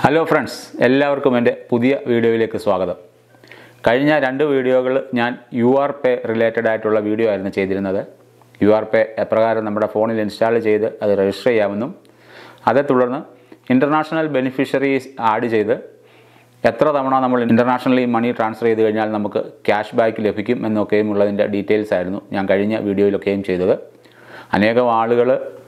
hello friends എല്ലാവർക്കും എൻ്റെ പുതിയ വീഡിയോയിലേക്ക് സ്വാഗതം കഴിഞ്ഞ രണ്ട് വീഡിയോകൾ ഞാൻ യു ആർ പേ റിലേറ്റഡ് ആയിട്ടുള്ള വീഡിയോ ആയിരുന്നു ചെയ്തിരുന്നത് യു ആർ പേ എപ്രകാരം നമ്മുടെ ഫോണിൽ ഇൻസ്റ്റാൾ ചെയ്ത് അത് രജിസ്റ്റർ ചെയ്യാമെന്നും അതേ തുടർന്ന് ഇൻ്റർനാഷണൽ ബെനിഫിഷ്യറീസ് ആഡ് ചെയ്ത് എത്ര തവണ നമ്മൾ ഇൻ്റർനാഷണലി മണി ട്രാൻസ്ഫർ ചെയ്ത് കഴിഞ്ഞാൽ നമുക്ക് ക്യാഷ് ബാക്ക് ലഭിക്കും എന്നൊക്കെയും ഉള്ളതിൻ്റെ ഡീറ്റെയിൽസ് ആയിരുന്നു ഞാൻ കഴിഞ്ഞ വീഡിയോയിലൊക്കെയും ചെയ്തത് അനേകം ആളുകൾ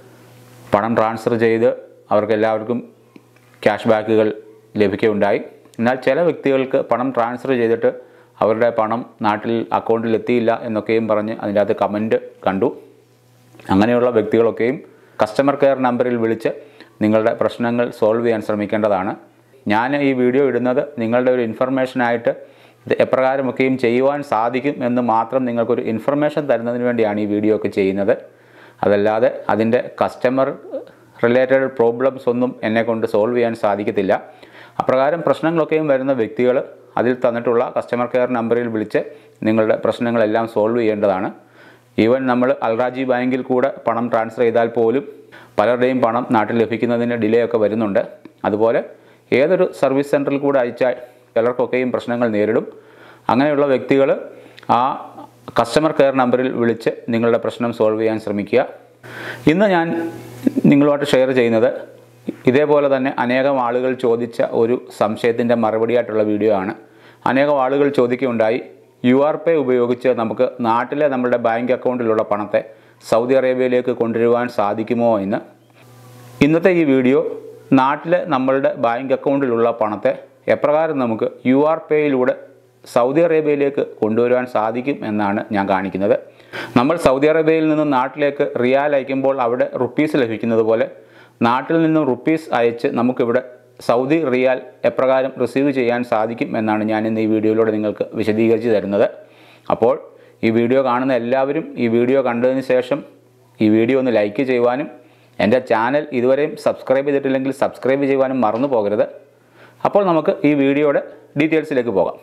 പണം ട്രാൻസ്ഫർ ചെയ്ത് അവർക്ക് എല്ലാവർക്കും ക്യാഷ് ബാക്കുകൾ ലഭിക്കുകയുണ്ടായി എന്നാൽ ചില വ്യക്തികൾക്ക് പണം ട്രാൻസ്ഫർ ചെയ്തിട്ട് അവരുടെ പണം നാട്ടിൽ അക്കൗണ്ടിൽ എത്തിയില്ല എന്നൊക്കെയും പറഞ്ഞ് അതിൻ്റെ അകത്ത് കമൻറ്റ് കണ്ടു അങ്ങനെയുള്ള വ്യക്തികളൊക്കെയും കസ്റ്റമർ കെയർ നമ്പറിൽ വിളിച്ച് നിങ്ങളുടെ പ്രശ്നങ്ങൾ സോൾവ് ചെയ്യാൻ ശ്രമിക്കേണ്ടതാണ് ഞാൻ ഈ വീഡിയോ ഇടുന്നത് നിങ്ങളുടെ ഒരു ഇൻഫർമേഷനായിട്ട് ഇത് എപ്രകാരമൊക്കെയും ചെയ്യുവാൻ സാധിക്കും എന്ന് മാത്രം നിങ്ങൾക്കൊരു ഇൻഫർമേഷൻ തരുന്നതിന് വേണ്ടിയാണ് ഈ വീഡിയോ ഒക്കെ ചെയ്യുന്നത് അതല്ലാതെ അതിൻ്റെ കസ്റ്റമർ റിലേറ്റഡ് പ്രോബ്ലംസ് ഒന്നും എന്നെ കൊണ്ട് സോൾവ് ചെയ്യാൻ സാധിക്കത്തില്ല അപ്രകാരം പ്രശ്നങ്ങളൊക്കെയും വരുന്ന വ്യക്തികൾ അതിൽ തന്നിട്ടുള്ള കസ്റ്റമർ കെയർ നമ്പറിൽ വിളിച്ച് നിങ്ങളുടെ പ്രശ്നങ്ങളെല്ലാം സോൾവ് ചെയ്യേണ്ടതാണ് ഈവൻ നമ്മൾ അൽറാജി ബാങ്കിൽ കൂടെ പണം ട്രാൻസ്ഫർ ചെയ്താൽ പോലും പലരുടെയും പണം നാട്ടിൽ ലഭിക്കുന്നതിന് ഡിലേ ഒക്കെ വരുന്നുണ്ട് അതുപോലെ ഏതൊരു സർവീസ് സെൻറ്ററിൽ കൂടെ അയച്ചാൽ ചിലർക്കൊക്കെയും പ്രശ്നങ്ങൾ നേരിടും അങ്ങനെയുള്ള വ്യക്തികൾ ആ കസ്റ്റമർ കെയർ നമ്പറിൽ വിളിച്ച് നിങ്ങളുടെ പ്രശ്നം സോൾവ് ചെയ്യാൻ ശ്രമിക്കുക ഇന്ന് ഞാൻ നിങ്ങളുമായിട്ട് ഷെയർ ചെയ്യുന്നത് ഇതേപോലെ തന്നെ അനേകം ആളുകൾ ചോദിച്ച ഒരു സംശയത്തിൻ്റെ മറുപടിയായിട്ടുള്ള വീഡിയോ ആണ് അനേകം ആളുകൾ ചോദിക്കുകയുണ്ടായി യു ആർ പേ ഉപയോഗിച്ച് നമുക്ക് നാട്ടിലെ നമ്മുടെ ബാങ്ക് അക്കൗണ്ടിലുള്ള പണത്തെ സൗദി അറേബ്യയിലേക്ക് കൊണ്ടുവരുവാൻ സാധിക്കുമോ എന്ന് ഇന്നത്തെ ഈ വീഡിയോ നാട്ടിലെ നമ്മളുടെ ബാങ്ക് അക്കൗണ്ടിലുള്ള പണത്തെ എപ്രകാരം നമുക്ക് യു ആർ പേയിലൂടെ സൗദി അറേബ്യയിലേക്ക് കൊണ്ടുവരുവാൻ സാധിക്കും എന്നാണ് ഞാൻ കാണിക്കുന്നത് നമ്മൾ സൗദി അറേബ്യയിൽ നിന്ന് നാട്ടിലേക്ക് റിയാൽ അയക്കുമ്പോൾ അവിടെ റുപ്പീസ് ലഭിക്കുന്നത് പോലെ നാട്ടിൽ നിന്നും റുപ്പീസ് അയച്ച് നമുക്കിവിടെ സൗദി റിയാൽ എപ്രകാരം റിസീവ് ചെയ്യാൻ സാധിക്കും എന്നാണ് ഞാൻ ഇന്ന് ഈ വീഡിയോയിലൂടെ നിങ്ങൾക്ക് വിശദീകരിച്ച് തരുന്നത് അപ്പോൾ ഈ വീഡിയോ കാണുന്ന എല്ലാവരും ഈ വീഡിയോ കണ്ടതിന് ശേഷം ഈ വീഡിയോ ഒന്ന് ലൈക്ക് ചെയ്യുവാനും എൻ്റെ ചാനൽ ഇതുവരെയും സബ്സ്ക്രൈബ് ചെയ്തിട്ടില്ലെങ്കിൽ സബ്സ്ക്രൈബ് ചെയ്യുവാനും മറന്നു പോകരുത് അപ്പോൾ നമുക്ക് ഈ വീഡിയോയുടെ ഡീറ്റെയിൽസിലേക്ക് പോകാം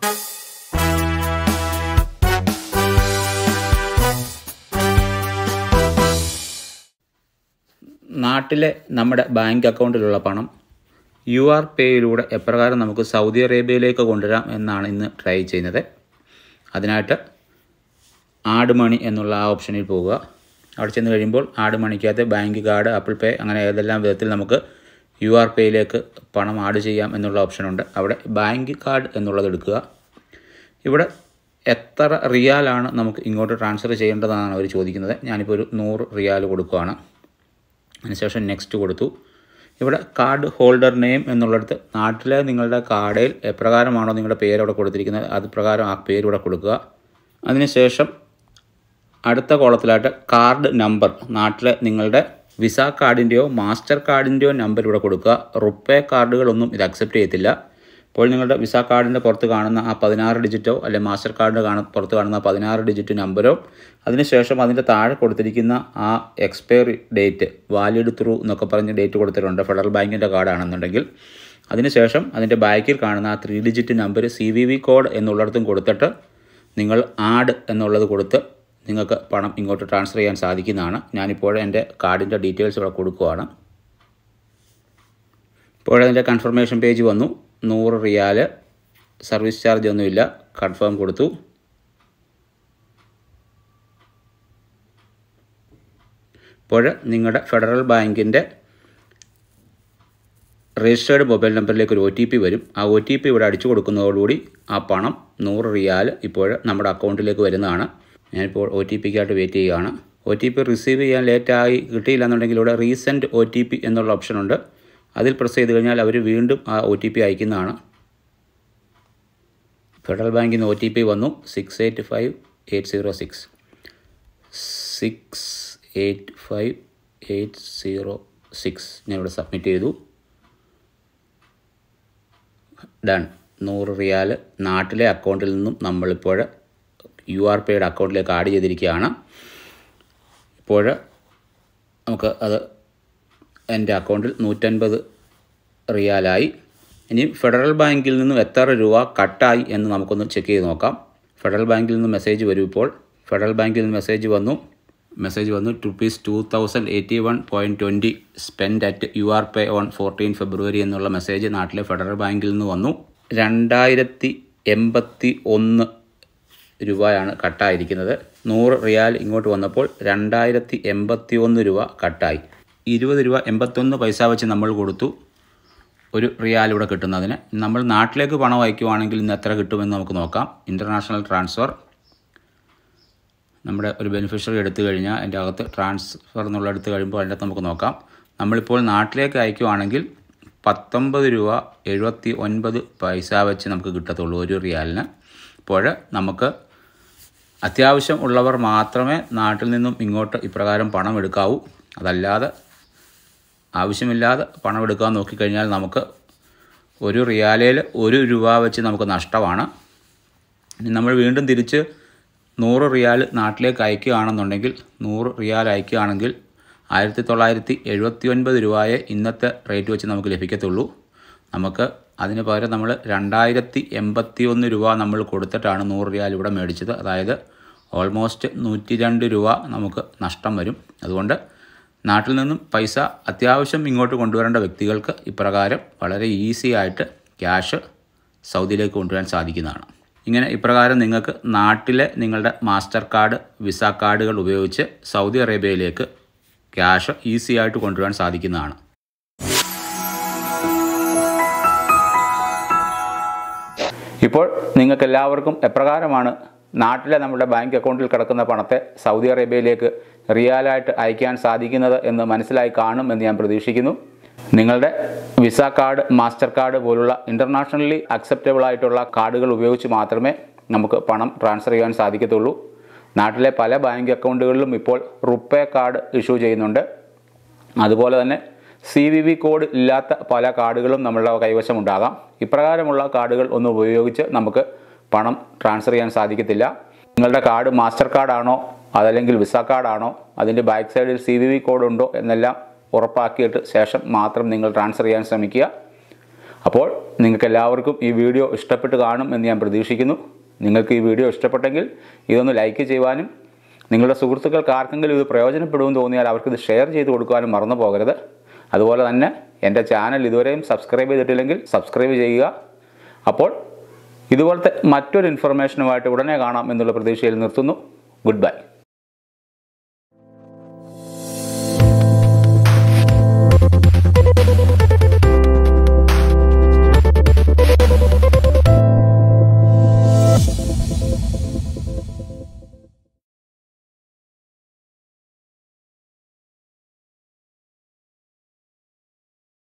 നാട്ടിലെ നമ്മുടെ ബാങ്ക് അക്കൗണ്ടിലുള്ള പണം യു ആർ പേയിലൂടെ എപ്രകാരം നമുക്ക് സൗദി അറേബ്യയിലേക്ക് കൊണ്ടുവരാം എന്നാണ് ഇന്ന് ട്രൈ ചെയ്യുന്നത് അതിനായിട്ട് ആഡ് മണി എന്നുള്ള ആ ഓപ്ഷനിൽ പോവുക അവിടെ ചെന്ന് കഴിയുമ്പോൾ ആഡ് മണിക്കകത്ത് ബാങ്ക് കാർഡ് ആപ്പിൾ പേ അങ്ങനെ ഏതെല്ലാം വിധത്തിൽ നമുക്ക് യു ആർ പേയിലേക്ക് പണം ആഡ് ചെയ്യാം എന്നുള്ള ഓപ്ഷനുണ്ട് അവിടെ ബാങ്ക് കാർഡ് എന്നുള്ളത് എടുക്കുക ഇവിടെ എത്ര റിയാലാണ് നമുക്ക് ഇങ്ങോട്ട് ട്രാൻസ്ഫർ ചെയ്യേണ്ടതെന്നാണ് അവർ ചോദിക്കുന്നത് ഞാനിപ്പോൾ ഒരു നൂറ് റിയാൽ കൊടുക്കുകയാണ് അതിനുശേഷം നെക്സ്റ്റ് കൊടുത്തു ഇവിടെ കാർഡ് ഹോൾഡർ നെയിം എന്നുള്ളിടത്ത് നാട്ടിലെ നിങ്ങളുടെ കാർഡിൽ എപ്രകാരമാണോ നിങ്ങളുടെ പേര് അവിടെ കൊടുത്തിരിക്കുന്നത് അത് പ്രകാരം ആ പേര് ഇവിടെ കൊടുക്കുക അതിനുശേഷം അടുത്ത കോളത്തിലായിട്ട് കാർഡ് നമ്പർ നാട്ടിലെ നിങ്ങളുടെ വിസ കാർഡിൻ്റെയോ മാസ്റ്റർ കാർഡിൻ്റെയോ നമ്പർ ഇവിടെ കൊടുക്കുക റുപ്പേ കാർഡുകളൊന്നും ഇത് അക്സെപ്റ്റ് ചെയ്യത്തില്ല ഇപ്പോൾ നിങ്ങളുടെ വിസ കാർഡിൻ്റെ പുറത്ത് കാണുന്ന ആ പതിനാറ് ഡിജിറ്റോ അല്ലെങ്കിൽ മാസ്റ്റർ കാർഡ് കാണ പുറത്ത് കാണുന്ന പതിനാറ് ഡിജിറ്റ് നമ്പരോ അതിനുശേഷം അതിൻ്റെ താഴെ കൊടുത്തിരിക്കുന്ന ആ എക്സ്പയറി ഡേറ്റ് വാലിഡ് ത്രൂ എന്നൊക്കെ പറഞ്ഞ് ഡേറ്റ് കൊടുത്തിട്ടുണ്ട് ഫെഡറൽ ബാങ്കിൻ്റെ കാർഡാണെന്നുണ്ടെങ്കിൽ അതിനുശേഷം അതിൻ്റെ ബാക്കിൽ കാണുന്ന ആ three digit number C V V code എന്നുള്ളിടത്തും കൊടുത്തിട്ട് നിങ്ങൾ ആഡ് എന്നുള്ളത് കൊടുത്ത് നിങ്ങൾക്ക് പണം ഇങ്ങോട്ട് ട്രാൻസ്ഫർ ചെയ്യാൻ സാധിക്കുന്നതാണ് ഞാനിപ്പോൾ എൻ്റെ കാർഡിൻ്റെ ഡീറ്റെയിൽസ് ഇവിടെ കൊടുക്കുകയാണ് ഇപ്പോഴതിൻ്റെ കൺഫർമേഷൻ പേജ് വന്നു നൂറ് റിയാൽ സർവീസ് ചാർജ് ഒന്നുമില്ല കൺഫേം കൊടുത്തു ഇപ്പോൾ നിങ്ങളുടെ ഫെഡറൽ ബാങ്കിൻ്റെ രജിസ്റ്റേർഡ് മൊബൈൽ നമ്പറിലേക്ക് ഒരു ഒ ടി പി വരും ആ ഒ ടി പി ഇവിടെ അടിച്ചു കൊടുക്കുന്നതോടുകൂടി ആ പണം നൂറ് റിയാൽ ഇപ്പോൾ നമ്മുടെ അക്കൗണ്ടിലേക്ക് വരുന്നതാണ് ഞാനിപ്പോൾ ഒ ടി പിക്കായിട്ട് വെയിറ്റ് ചെയ്യുകയാണ് ഒ ടി പി റിസീവ് ചെയ്യാൻ ലേറ്റായി കിട്ടിയില്ല എന്നുണ്ടെങ്കിൽ ഇവിടെ റീസെൻറ്റ് ഒ ടി പി എന്നുള്ള ഓപ്ഷനുണ്ട് അതിൽ പ്രസ് ചെയ്ത് കഴിഞ്ഞാൽ അവർ വീണ്ടും ആ ഒ ടി പി അയക്കുന്നതാണ് ഫെഡറൽ ബാങ്കിൽ നിന്ന് ഒ ടി പി വന്നു six eight five eight zero six six eight five eight zero six ഞാനിവിടെ സബ്മിറ്റ് ചെയ്തു ഡൺ നൂറ് റിയാൽ നാട്ടിലെ അക്കൗണ്ടിൽ നിന്നും നമ്മളിപ്പോൾ യു ആർ പേയുടെ അക്കൗണ്ടിലേക്ക് ആഡ് ചെയ്തിരിക്കുകയാണ് ഇപ്പോൾ നമുക്ക് അത് എൻ്റെ അക്കൗണ്ടിൽ നൂറ്റൻപത് റിയാലായി ഇനി ഫെഡറൽ ബാങ്കിൽ നിന്നും എത്ര രൂപ കട്ടായി എന്ന് നമുക്കൊന്ന് ചെക്ക് ചെയ്ത് നോക്കാം ഫെഡറൽ ബാങ്കിൽ നിന്ന് മെസ്സേജ് വരും ഇപ്പോൾ ഫെഡറൽ ബാങ്കിൽ നിന്ന് മെസ്സേജ് വന്നു മെസ്സേജ് വന്നു rupees two thousand eighty one point twenty spend at U R Pay on fourteen February എന്നുള്ള മെസ്സേജ് നാട്ടിലെ ഫെഡറൽ ബാങ്കിൽ നിന്ന് വന്നു രണ്ടായിരത്തി എൺപത്തി ഒന്ന് രൂപയാണ് കട്ടായിരിക്കുന്നത് നൂറ് റിയാൽ ഇങ്ങോട്ട് വന്നപ്പോൾ രണ്ടായിരത്തി എൺപത്തി ഒന്ന് രൂപ കട്ടായി ഇരുപത് രൂപ എൺപത്തൊന്ന് പൈസ വെച്ച് നമ്മൾ കൊടുത്തു ഒരു റിയാൽ ഇവിടെ കിട്ടുന്നതിന് നമ്മൾ നാട്ടിലേക്ക് പണം അയക്കുവാണെങ്കിൽ ഇന്ന് എത്ര കിട്ടുമെന്ന് നമുക്ക് നോക്കാം ഇൻ്റർനാഷണൽ ട്രാൻസ്ഫർ നമ്മുടെ ഒരു ബെനിഫിഷ്യറി എടുത്തു കഴിഞ്ഞാൽ അതിൻ്റെ അകത്ത് ട്രാൻസ്ഫർ എന്നുള്ള എടുത്തു കഴിയുമ്പോൾ അതിൻ്റെ അകത്ത് നമുക്ക് നോക്കാം നമ്മളിപ്പോൾ നാട്ടിലേക്ക് അയക്കുവാണെങ്കിൽ പത്തൊമ്പത് രൂപ എഴുപത്തി ഒൻപത് പൈസ വെച്ച് നമുക്ക് കിട്ടത്തുള്ളൂ ഒരു റിയാലിന് അപ്പോൾ നമുക്ക് അത്യാവശ്യം ഉള്ളവർ മാത്രമേ നാട്ടിൽ നിന്നും ഇങ്ങോട്ട് ഇപ്രകാരം പണം എടുക്കാവൂ അതല്ലാതെ ആവശ്യമില്ലാതെ പണം എടുക്കാൻ നോക്കിക്കഴിഞ്ഞാൽ നമുക്ക് ഒരു റിയാലയിൽ ഒരു രൂപ വെച്ച് നമുക്ക് നഷ്ടമാണ് ഇനി നമ്മൾ വീണ്ടും തിരിച്ച് നൂറ് റിയാൽ നാട്ടിലേക്ക് അയക്കുകയാണെന്നുണ്ടെങ്കിൽ നൂറ് റിയാൽ അയക്കുകയാണെങ്കിൽ ആയിരത്തി തൊള്ളായിരത്തി എഴുപത്തി ഒൻപത് രൂപയെ ഇന്നത്തെ റേറ്റ് വെച്ച് നമുക്ക് ലഭിക്കത്തുള്ളൂ നമുക്ക് അതിന് പകരം നമ്മൾ രണ്ടായിരത്തി എൺപത്തി ഒന്ന് രൂപ നമ്മൾ കൊടുത്തിട്ടാണ് നൂറ് റിയാൽ ഇവിടെ മേടിച്ചത് അതായത് ഓൾമോസ്റ്റ് നൂറ്റി രണ്ട് രൂപ നമുക്ക് നഷ്ടം വരും അതുകൊണ്ട് നാട്ടിൽ നിന്നും പൈസ അത്യാവശ്യം ഇങ്ങോട്ട് കൊണ്ടുവരേണ്ട വ്യക്തികൾക്ക് ഇപ്രകാരം വളരെ ഈസി ആയിട്ട് ക്യാഷ് സൗദിയിലേക്ക് കൊണ്ടുവരാൻ സാധിക്കുന്നതാണ് ഇങ്ങനെ ഇപ്രകാരം നിങ്ങൾക്ക് നാട്ടിലെ നിങ്ങളുടെ മാസ്റ്റർ കാർഡ് വിസ കാർഡുകൾ ഉപയോഗിച്ച് സൗദി അറേബ്യയിലേക്ക് ക്യാഷ് ഈസി ആയിട്ട് കൊണ്ടുവരാൻ സാധിക്കുന്നതാണ് ഇപ്പോൾ നിങ്ങൾക്ക് എല്ലാവർക്കും എപ്രകാരമാണ് നാട്ടിലെ നമ്മുടെ ബാങ്ക് അക്കൗണ്ടിൽ കിടക്കുന്ന പണത്തെ സൗദി അറേബ്യയിലേക്ക് റിയാലായിട്ട് അയക്കാൻ സാധിക്കുന്നത് എന്ന് മനസ്സിലായി കാണും എന്ന് ഞാൻ പ്രതീക്ഷിക്കുന്നു നിങ്ങളുടെ വിസ കാർഡ് മാസ്റ്റർ കാർഡ് പോലുള്ള ഇൻ്റർനാഷണലി അക്സെപ്റ്റബിൾ ആയിട്ടുള്ള കാർഡുകൾ ഉപയോഗിച്ച് മാത്രമേ നമുക്ക് പണം ട്രാൻസ്ഫർ ചെയ്യാൻ സാധിക്കത്തുള്ളൂ നാട്ടിലെ പല ബാങ്ക് അക്കൗണ്ടുകളിലും ഇപ്പോൾ റുപ്പേ കാർഡ് ഇഷ്യൂ ചെയ്യുന്നുണ്ട് അതുപോലെ തന്നെ സി വി വി കോഡ് ഇല്ലാത്ത പല കാർഡുകളും നമ്മളുടെ കൈവശമുണ്ടാകാം ഇപ്രകാരമുള്ള കാർഡുകൾ ഒന്ന് ഉപയോഗിച്ച് നമുക്ക് പണം ട്രാൻസ്ഫർ ചെയ്യാൻ സാധിക്കത്തില്ല നിങ്ങളുടെ കാർഡ് മാസ്റ്റർ കാർഡാണോ അതല്ലെങ്കിൽ വിസ കാർഡാണോ അതിൻ്റെ ബാക്ക് സൈഡിൽ സി വി വി കോഡ് ഉണ്ടോ എന്നെല്ലാം ഉറപ്പാക്കിയിട്ട് ശേഷം മാത്രം നിങ്ങൾ ട്രാൻസ്ഫർ ചെയ്യാൻ ശ്രമിക്കുക അപ്പോൾ നിങ്ങൾക്ക് എല്ലാവർക്കും ഈ വീഡിയോ ഇഷ്ടപ്പെട്ട് കാണും എന്ന് ഞാൻ പ്രതീക്ഷിക്കുന്നു നിങ്ങൾക്ക് ഈ വീഡിയോ ഇഷ്ടപ്പെട്ടെങ്കിൽ ഇതൊന്ന് ലൈക്ക് ചെയ്യുവാനും നിങ്ങളുടെ സുഹൃത്തുക്കൾക്ക് ആർക്കെങ്കിലും ഇത് പ്രയോജനപ്പെടുമെന്ന് തോന്നിയാൽ അവർക്കിത് ഷെയർ ചെയ്ത് കൊടുക്കാനും മറന്നു പോകരുത് അതുപോലെ തന്നെ എൻ്റെ ചാനൽ ഇതുവരെയും സബ്സ്ക്രൈബ് ചെയ്തിട്ടില്ലെങ്കിൽ സബ്സ്ക്രൈബ് ചെയ്യുക അപ്പോൾ ഇതുപോലത്തെ മറ്റൊരു ഇൻഫർമേഷനുമായിട്ട് ഉടനെ കാണാം എന്നുള്ള പ്രതീക്ഷയിൽ നിർത്തുന്നു ഗുഡ് ബൈ